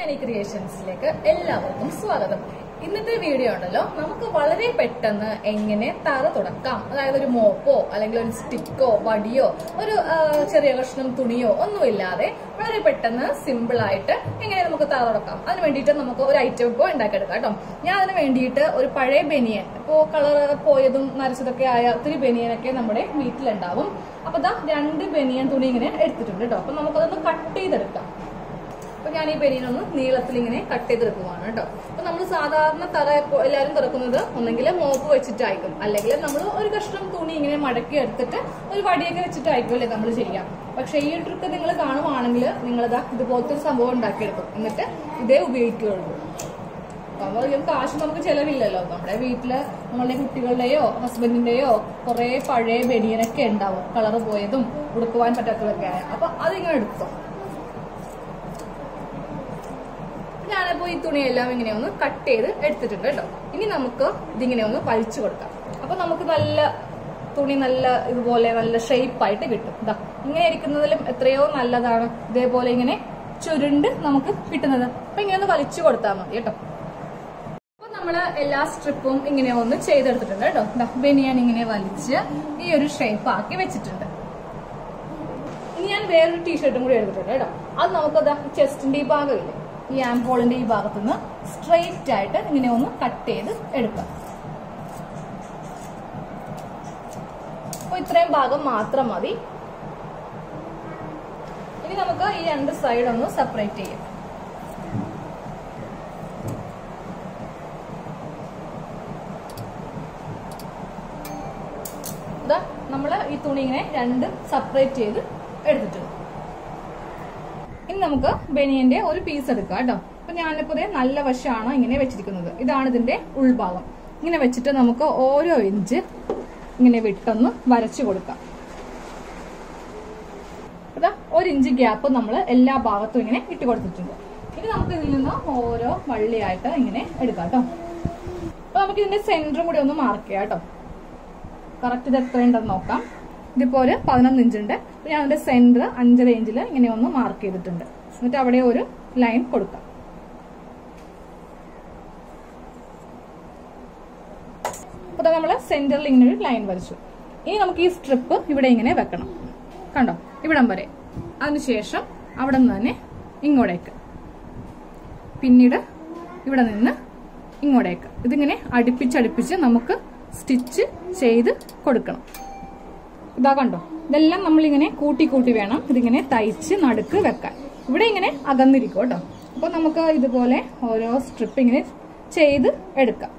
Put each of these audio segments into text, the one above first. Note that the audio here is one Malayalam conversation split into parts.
ബിരിയാണി ക്രിയേഷൻസിലേക്ക് എല്ലാവർക്കും സ്വാഗതം ഇന്നത്തെ വീഡിയോ ഉണ്ടല്ലോ നമുക്ക് വളരെ പെട്ടെന്ന് എങ്ങനെ തറ തുടക്കാം അതായത് ഒരു മോപ്പോ അല്ലെങ്കിൽ ഒരു സ്റ്റിക്കോ വടിയോ ഒരു ആ, ചെറിയ കഷ്ണം തുണിയോ ഒന്നുമില്ലാതെ വളരെ പെട്ടെന്ന് സിമ്പിൾ ആയിട്ട് എങ്ങനെ നമുക്ക് തറ തുടക്കാം അതിന് വേണ്ടിയിട്ട് നമുക്ക് ഒരു ഐറ്റം ഇപ്പോൾ ഉണ്ടാക്കിയെടുക്കാം കേട്ടോ ഞാൻ അതിന് വേണ്ടിയിട്ട് ഒരു പഴയ ബനിയൻ ഇപ്പോ കളർ പോയതും നരച്ചതൊക്കെ ആയ ഒത്തിരി ബനിയനൊക്കെ നമ്മുടെ വീട്ടിലുണ്ടാവും അപ്പൊ ദാ രണ്ട് ബനിയൻ തുണി ഇങ്ങനെ എടുത്തിട്ടുണ്ട് കേട്ടോ അപ്പൊ നമുക്കതൊന്ന് കട്ട് ചെയ്തെടുക്കാം അപ്പൊ ഞാൻ ഈ പെരിനൊന്ന് നീളത്തിൽ ഇങ്ങനെ കട്ട് ചെയ്തെടുക്കുവാണ് കേട്ടോ അപ്പൊ നമ്മൾ സാധാരണ തറ എപ്പോ എല്ലാവരും തുറക്കുന്നത് ഒന്നെങ്കിൽ മോപ്പ് വെച്ചിട്ടായിരിക്കും അല്ലെങ്കിൽ നമ്മൾ ഒരു കഷ്ണം തുണി ഇങ്ങനെ മടക്കി എടുത്തിട്ട് ഒരു വടിയൊക്കെ വെച്ചിട്ടായിരിക്കും അല്ലേ നമ്മൾ ചെയ്യാം പക്ഷെ ഈ ഒരു ട്രിക്ക് നിങ്ങൾ കാണുവാണെങ്കിൽ നിങ്ങളിതാ ഇതുപോലത്തെ ഒരു സംഭവം ഉണ്ടാക്കിയെടുക്കും എന്നിട്ട് ഇതേ ഉപയോഗിക്കുകയുള്ളൂ അപ്പൊ അധികം കാശ് നമുക്ക് ചെലവില്ലല്ലോ നമ്മുടെ വീട്ടില് നമ്മളുടെ കുട്ടികളുടെയോ ഹസ്ബൻഡിന്റെയോ കുറെ പഴയ ബനിയനൊക്കെ ഉണ്ടാവും കളർ പോയതും ഉടുക്കുവാൻ പറ്റാത്തതൊക്കെ ആയ അപ്പൊ അതിങ്ങനെ എടുത്തോ ഞാനിപ്പോ ഈ തുണിയെല്ലാം ഇങ്ങനെ ഒന്ന് കട്ട് ചെയ്ത് എടുത്തിട്ടുണ്ട് കേട്ടോ ഇനി നമുക്ക് ഇതിങ്ങനെ ഒന്ന് വലിച്ചു കൊടുക്കാം അപ്പൊ നമുക്ക് നല്ല തുണി നല്ല ഇതുപോലെ നല്ല ഷേപ്പ് ആയിട്ട് കിട്ടും ഇതാ ഇങ്ങനെ ഇരിക്കുന്നതിലും എത്രയോ നല്ലതാണ് ഇതേപോലെ ഇങ്ങനെ ചുരുണ്ട് നമുക്ക് കിട്ടുന്നത് അപ്പൊ ഇങ്ങനെ ഒന്ന് വലിച്ചു കൊടുത്താൽ മതി കേട്ടോ അപ്പൊ നമ്മള് എല്ലാ സ്ട്രിപ്പും ഇങ്ങനെ ഒന്ന് ചെയ്തെടുത്തിട്ടുണ്ട് കേട്ടോ ദാ ബനിയാൻ ഇങ്ങനെ വലിച്ച് ഈ ഒരു ഷേപ്പ് ആക്കി വെച്ചിട്ടുണ്ട് ഇനി ഞാൻ വേറൊരു ടീഷർട്ടും കൂടി എടുത്തിട്ടുണ്ട് കേട്ടോ അത് നമുക്ക് ദാ ചെസ്റ്റിന്റെ ഈ ഭാഗമില്ലേ ഈ ആംഹോളിന്റെ ഈ ഭാഗത്തുനിന്ന് സ്ട്രെയിറ്റ് ആയിട്ട് ഇങ്ങനെ ഒന്ന് കട്ട് ചെയ്ത് എടുക്കാം അപ്പൊ ഇത്രയും ഭാഗം മാത്രം മതി ഇനി നമുക്ക് ഈ രണ്ട് സൈഡ് ഒന്ന് സെപ്പറേറ്റ് ചെയ്യാം ഇതാ നമ്മള് ഈ തുണി ഇങ്ങനെ രണ്ട് സെപ്പറേറ്റ് ചെയ്ത് എടുത്തിട്ടുണ്ട് ഇനി നമുക്ക് ബനിയന്റെ ഒരു പീസ് എടുക്കാം കേട്ടോ അപ്പൊ ഞാനിപ്പോ ദേ നല്ല വശമാണ് ഇങ്ങനെ വെച്ചിരിക്കുന്നത് ഇതാണ് ഇതിന്റെ ഉൾഭാഗം ഇങ്ങനെ വെച്ചിട്ട് നമുക്ക് ഓരോ ഇഞ്ച് ഇങ്ങനെ വിട്ടൊന്ന് വരച്ചു കൊടുക്കാം അതാ ഒരു ഇഞ്ച് ഗ്യാപ്പ് നമ്മൾ എല്ലാ ഭാഗത്തും ഇങ്ങനെ ഇട്ട് കൊടുത്തിട്ടുണ്ട് ഇനി നമുക്ക് ഇതിൽ നിന്ന് ഓരോ വള്ളിയായിട്ട് ഇങ്ങനെ എടുക്കാം കേട്ടോ അപ്പൊ നമുക്ക് ഇതിന്റെ സെന്ററും കൂടി ഒന്ന് മാർക്ക് ചെയ്യാം കേട്ടോ കറക്റ്റ് ഇത് എത്രയുണ്ടെന്ന് നോക്കാം ഇതിപ്പോ ഒരു പതിനൊന്ന് ഇഞ്ച് ഉണ്ട് അപ്പൊ ഞാൻ അതിന്റെ സെന്റർ അഞ്ചര ഇഞ്ചിൽ ഇങ്ങനെ ഒന്ന് മാർക്ക് ചെയ്തിട്ടുണ്ട് എന്നിട്ട് അവിടെ ഒരു ലൈൻ കൊടുക്കാം അപ്പൊ ദാ നമ്മള് സെന്ററിൽ ഇങ്ങനെ ഒരു ലൈൻ വരച്ചു ഇനി നമുക്ക് ഈ സ്ട്രിപ്പ് ഇവിടെ ഇങ്ങനെ വെക്കണം കണ്ടോ ഇവിടം വരെ അതിനുശേഷം അവിടെ നിന്ന് തന്നെ ഇങ്ങോട്ടേക്ക് പിന്നീട് ഇവിടെ നിന്ന് ഇങ്ങോട്ടേക്ക് ഇതിങ്ങനെ അടുപ്പിച്ചടുപ്പിച്ച് നമുക്ക് സ്റ്റിച്ച് ചെയ്ത് കൊടുക്കണം ഇതാ കണ്ടോ ഇതെല്ലാം നമ്മളിങ്ങനെ കൂട്ടി കൂട്ടി വേണം ഇതിങ്ങനെ തയ്ച്ച് നടുക്ക് വെക്കാൻ ഇവിടെ ഇങ്ങനെ അകന്നിരിക്കും കേട്ടോ അപ്പൊ നമുക്ക് ഇതുപോലെ ഓരോ സ്ട്രിപ്പ് ഇങ്ങനെ ചെയ്ത് എടുക്കാം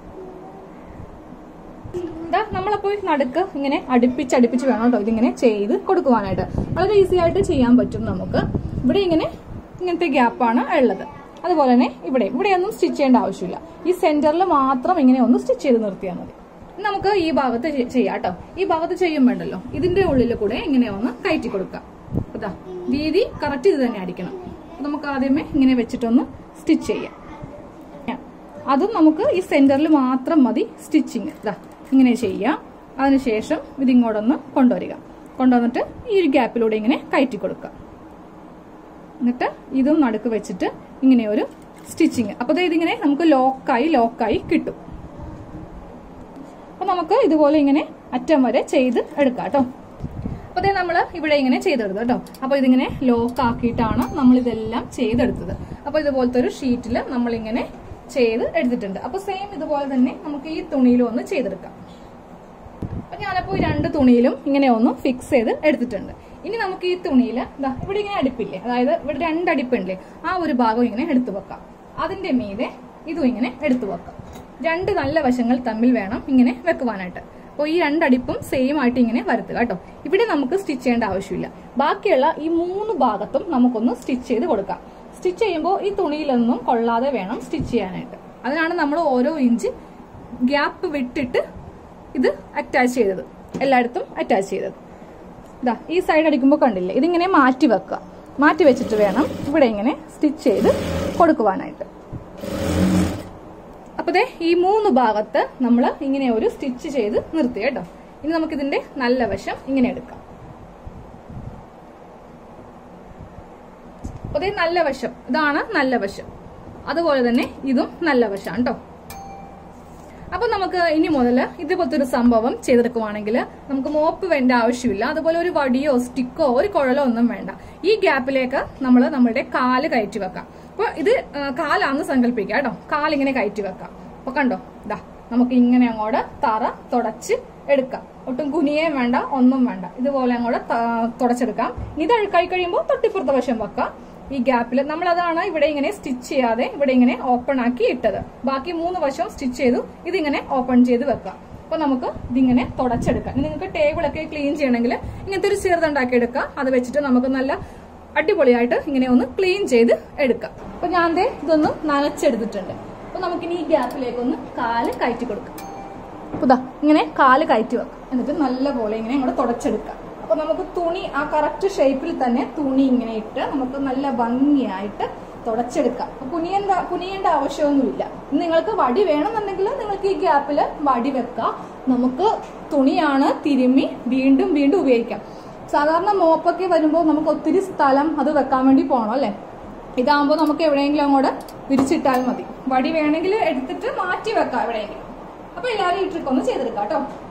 ഇതാ നമ്മളപ്പോ ഈ നടുക്ക് ഇങ്ങനെ അടുപ്പിച്ച് അടുപ്പിച്ച് വേണം കേട്ടോ ഇതിങ്ങനെ ചെയ്ത് കൊടുക്കുവാനായിട്ട് വളരെ ഈസി ആയിട്ട് ചെയ്യാൻ പറ്റും നമുക്ക് ഇവിടെ ഇങ്ങനെ ഇങ്ങനത്തെ ഗ്യാപ്പാണ് ഉള്ളത് അതുപോലെ തന്നെ ഇവിടെ ഇവിടെയൊന്നും സ്റ്റിച്ച് ചെയ്യേണ്ട ആവശ്യമില്ല ഈ സെന്ററിൽ മാത്രം ഇങ്ങനെ ഒന്ന് സ്റ്റിച്ച് ചെയ്ത് നിർത്തിയാൽ മതി ഇനി നമുക്ക് ഈ ഭാഗത്ത് ചെ- ചെയ്യാം കേട്ടോ ഈ ഭാഗത്ത് ചെയ്യുമ്പോണ്ടല്ലോ ഇതിന്റെ ഉള്ളിൽ കൂടെ ഇങ്ങനെ ഒന്ന് കയറ്റി കൊടുക്കാം അതാ വീതി കറക്റ്റ് ഇത് തന്നെ അടിക്കണം അപ്പൊ നമുക്ക് ആദ്യമേ ഇങ്ങനെ വെച്ചിട്ടൊന്ന് സ്റ്റിച്ച് ചെയ്യാം അതും നമുക്ക് ഈ സെന്ററിൽ മാത്രം മതി സ്റ്റിച്ചിങ് ഇതാ ഇങ്ങനെ ചെയ്യാം അതിനുശേഷം ഇതിങ്ങോട്ടൊന്ന് കൊണ്ടുവരിക കൊണ്ടുവന്നിട്ട് ഈ ഒരു ഗ്യാപ്പിലൂടെ ഇങ്ങനെ കയറ്റി കൊടുക്കുക എന്നിട്ട് ഇതും നടുക്ക് വെച്ചിട്ട് ഇങ്ങനെ ഒരു സ്റ്റിച്ചിങ് അപ്പൊ ദേ ഇതിങ്ങനെ നമുക്ക് ലോക്കായി ലോക്കായി കിട്ടും അപ്പൊ നമുക്ക് ഇതുപോലെ ഇങ്ങനെ അറ്റം വരെ ചെയ്ത് എടുക്കാം കേട്ടോ അപ്പൊ ദേ നമ്മൾ ഇവിടെ ഇങ്ങനെ ചെയ്തെടുത്തു കേട്ടോ അപ്പൊ ഇതിങ്ങനെ ലോക്ക് ആക്കിയിട്ടാണ് നമ്മൾ ഇതെല്ലാം ചെയ്തെടുത്തത് അപ്പൊ ഇതുപോലത്തെ ഒരു ഷീറ്റിൽ നമ്മൾ ഇങ്ങനെ ചെയ്ത് എടുത്തിട്ടുണ്ട് അപ്പൊ സെയിം ഇതുപോലെ തന്നെ നമുക്ക് ഈ തുണിയിലും ഒന്ന് ചെയ്തെടുക്കാം അപ്പൊ ഞാനപ്പോ ഈ രണ്ട് തുണിയിലും ഇങ്ങനെ ഒന്ന് ഫിക്സ് ചെയ്ത് എടുത്തിട്ടുണ്ട് ഇനി നമുക്ക് ഈ തുണിയിൽ ഇവിടെ ഇങ്ങനെ അടുപ്പില്ലേ അതായത് ഇവിടെ രണ്ട് അടുപ്പുണ്ടല്ലേ ആ ഒരു ഭാഗം ഇങ്ങനെ എടുത്തു വെക്കാം അതിന്റെ മീതെ ഇതും ഇങ്ങനെ എടുത്തു വെക്കാം രണ്ട് നല്ല വശങ്ങൾ തമ്മിൽ വേണം ഇങ്ങനെ വെക്കുവാനായിട്ട് അപ്പോൾ ഈ രണ്ടടിപ്പും സെയിം ആയിട്ട് ഇങ്ങനെ വരുത്തുക കേട്ടോ ഇവിടെ നമുക്ക് സ്റ്റിച്ച് ചെയ്യേണ്ട ആവശ്യമില്ല ബാക്കിയുള്ള ഈ മൂന്ന് ഭാഗത്തും നമുക്കൊന്ന് സ്റ്റിച്ച് ചെയ്ത് കൊടുക്കാം സ്റ്റിച്ച് ചെയ്യുമ്പോൾ ഈ തുണിയിലൊന്നും കൊള്ളാതെ വേണം സ്റ്റിച്ച് ചെയ്യാനായിട്ട് അതിനാണ് നമ്മൾ ഓരോ ഇഞ്ച് ഗ്യാപ്പ് വിട്ടിട്ട് ഇത് അറ്റാച്ച് ചെയ്തത് എല്ലായിടത്തും അറ്റാച്ച് ചെയ്തത് ഇതാ ഈ സൈഡ് അടിക്കുമ്പോൾ കണ്ടില്ലേ ഇതിങ്ങനെ മാറ്റി വെക്കുക മാറ്റി വെച്ചിട്ട് വേണം ഇവിടെ ഇങ്ങനെ സ്റ്റിച്ച് ചെയ്ത് കൊടുക്കുവാനായിട്ട് അപ്പൊ ദേ ഈ മൂന്ന് ഭാഗത്ത് നമ്മൾ ഇങ്ങനെ ഒരു സ്റ്റിച്ച് ചെയ്ത് നിർത്തി കേട്ടോ ഇനി നമുക്കിതിന്റെ നല്ല വശം ഇങ്ങനെ എടുക്കാം അപ്പൊ ദേ നല്ല വശം ഇതാണ് നല്ല വശം അതുപോലെ തന്നെ ഇതും നല്ല വശമാണ് കേട്ടോ അപ്പൊ നമുക്ക് ഇനി മുതൽ ഇതുപോലത്തെ ഒരു സംഭവം ചെയ്തെടുക്കുവാണെങ്കിൽ നമുക്ക് മോപ്പ് വേണ്ട ആവശ്യമില്ല അതുപോലെ ഒരു വടിയോ സ്റ്റിക്കോ ഒരു കുഴലോ ഒന്നും വേണ്ട ഈ ഗ്യാപ്പിലേക്ക് നമ്മൾ നമ്മുടെ കാല് കയറ്റി വെക്കാം അപ്പൊ ഇത് ആ, കാലാന്ന് സങ്കല്പിക്കുക കേട്ടോ കാലിങ്ങനെ കയറ്റി വെക്കാം അപ്പൊ കണ്ടോ ഇതാ നമുക്ക് ഇങ്ങനെ അങ്ങോട്ട് തറ തുടച്ച് എടുക്കാം ഒട്ടും കുനിയേം വേണ്ട ഒന്നും വേണ്ട ഇതുപോലെ അങ്ങോട്ട് ത- തുടച്ചെടുക്കാം ഇനി ഇത് അഴുക്കായി കഴിയുമ്പോൾ തൊട്ടിപ്പുറത്തെ വശം വെക്കാം ഈ ഗ്യാപ്പിൽ നമ്മൾ അതാണ് ഇവിടെ ഇങ്ങനെ സ്റ്റിച്ച് ചെയ്യാതെ ഇവിടെ ഇങ്ങനെ ഓപ്പൺ ആക്കി ഇട്ടത് ബാക്കി മൂന്ന് വശവും സ്റ്റിച്ച് ചെയ്തു ഇതിങ്ങനെ ഓപ്പൺ ചെയ്ത് വെക്കാം അപ്പൊ നമുക്ക് ഇതിങ്ങനെ തുടച്ചെടുക്കാം ഇനി നിങ്ങൾക്ക് ടേബിൾ ഒക്കെ ക്ലീൻ ചെയ്യണമെങ്കിൽ ഇങ്ങനത്തെ ഒരു ചെറുതുണ്ടാക്കി എടുക്കാം അത് വെച്ചിട്ട് നമുക്ക് നല്ല അടിപൊളിയായിട്ട് ഇങ്ങനെ ഒന്ന് ക്ലീൻ ചെയ്ത് എടുക്കാം അപ്പൊ ഞാൻ ദേ ഇതൊന്ന് നനച്ചെടുത്തിട്ടുണ്ട് അപ്പൊ നമുക്കിനി ഈ ഗ്യാപ്പിലേക്ക് ഒന്ന് കാല് കയറ്റി കൊടുക്കാം അപ്പൊ ദാ ഇങ്ങനെ കാല് കയറ്റി വെക്കാം എന്നിട്ട് നല്ല പോലെ ഇങ്ങനെ അങ്ങോട്ട് തുടച്ചെടുക്കാം അപ്പൊ നമുക്ക് തുണി ആ കറക്റ്റ് ഷേപ്പിൽ തന്നെ തുണി ഇങ്ങനെ ഇട്ട് നമുക്ക് നല്ല ഭംഗിയായിട്ട് തുടച്ചെടുക്കാം അപ്പൊ കുനിയേണ്ട കുനിയേണ്ട ആവശ്യമൊന്നുമില്ല ഇനി നിങ്ങൾക്ക് വടി വേണമെന്നുണ്ടെങ്കിൽ നിങ്ങൾക്ക് ഈ ഗ്യാപ്പിൽ വടി വെക്കാം നമുക്ക് തുണിയാണ് തിരുമ്മി വീണ്ടും വീണ്ടും ഉപയോഗിക്കാം സാധാരണ മോപ്പൊക്കെ വരുമ്പോൾ നമുക്ക് ഒത്തിരി സ്ഥലം അത് വെക്കാൻ വേണ്ടി പോകണം അല്ലേ ഇതാകുമ്പോൾ നമുക്ക് എവിടെയെങ്കിലും അങ്ങോട്ട് വിരിച്ചിട്ടാൽ മതി വടി വേണമെങ്കിൽ എടുത്തിട്ട് മാറ്റി വെക്കാം എവിടെയെങ്കിലും അപ്പൊ എല്ലാവരും ഈ ട്രിക്ക് ഒന്ന് ചെയ്തെടുക്കാം കേട്ടോ